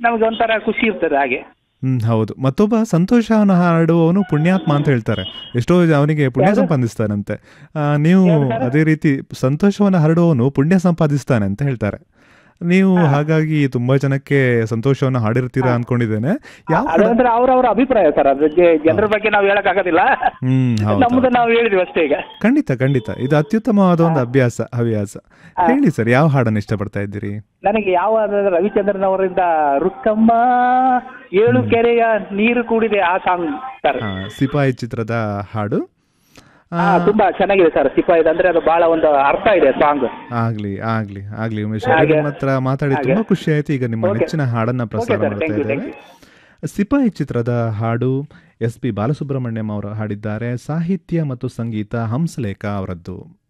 ನಮಗೆ ಒಂಥರ ಖುಷಿ ಇರ್ತದೆ ಹಾಗೆ ಹ್ಮ್ ಹೌದು ಮತ್ತೊಬ್ಬ ಸಂತೋಷವನ್ನು ಹಾಡುವವನು ಪುಣ್ಯಾತ್ಮ ಅಂತ ಹೇಳ್ತಾರೆ ಎಷ್ಟೋ ಜನ ಅವನಿಗೆ ಪುಣ್ಯ ಸಂಪಾದಿಸ್ತಾನಂತೆ ಆ, ನೀವು ಅದೇ ರೀತಿ ಸಂತೋಷವನ್ನು ಹರಡುವವನು ಪುಣ್ಯ ಸಂಪಾದಿಸ್ತಾನೆ ಅಂತ ಹೇಳ್ತಾರೆ ನೀವು ಹಾಗಾಗಿ ತುಂಬಾ ಜನಕ್ಕೆ ಸಂತೋಷವನ್ನು ಹಾಡಿರ್ತೀರಾ ಅನ್ಕೊಂಡಿದ್ದೇನೆ ಯಾವ ಹಾಡು- ಅದಂದ್ರೆ ಅವ್ರವ್ರ ಅಭಿಪ್ರಾಯ ಸರ್ ಅದ್ರ ಜನರ ಬಗ್ಗೆ ನಾವು ಹೇಳಕ್ ಆಗೋದಿಲ್ಲ ಹ್ಮ್ ಹೌದು ನಮ್ದು ನಾವು ಹೇಳಿದ್ವಿ ಅಷ್ಟೇ ಈಗ ಖಂಡಿತ ಖಂಡಿತ ಇದು ಅತ್ಯುತ್ತಮವಾದ ಒಂದು ಅಭ್ಯಾಸ ಹವ್ಯಾಸ ಹೇಳಿ ಸರ್ ಯಾವ ಹಾಡನ್ನು ಇಷ್ಟಪಡ್ತಾ ಇದ್ದೀರಿ ನನಗೆ ಯಾವ ರವಿಚಂದ್ರನ್ ಅವರಿಂದ ರುಕ್ಕಮ್ಮ ಏಳು ಕೆರೆಯ ನೀರು ಕೂಡಿದೆ ಆ ಸಾಂಗ್ ಸರ್ ಆ, ಸಿಪಾಯಿ ಚಿತ್ರದ ಹಾಡು ಆ, ಹಾ ತುಂಬಾ ಚೆನ್ನಾಗಿದೆ ಸರ್ ಸಿಪಾಯಿದ್ ಅಂದ್ರೆ ಅದು ಬಹಳ ಒಂದು ಅರ್ಥ ಇದೆ ಸಾಂಗ್ ಆಗ್ಲಿ ಆಗ್ಲಿ ಆಗ್ಲಿ ಉಮೇಶ್ ಅವರೇ, ನಿಮ್ಮ ಹತ್ರ ಮಾತಾಡಿ ತುಂಬಾ ಖುಷಿ ಆಯ್ತು ಈಗ ನಿಮ್ಮ ನೆಚ್ಚಿನ ಹಾಡನ್ನ ಪ್ರಸಾರ sir. ಮಾಡ್ತಾ Thank you, ಇದ್ದೇವೆ ಸಿಪಾಯಿ ಚಿತ್ರದ ಹಾಡು ಎಸ್ ಪಿ ಬಾಲಸುಬ್ರಹ್ಮಣ್ಯಂ ಅವರು ಹಾಡಿದ್ದಾರೆ ಸಾಹಿತ್ಯ ಮತ್ತು ಸಂಗೀತ ಹಂಸಲೇಖ ಅವರದ್ದು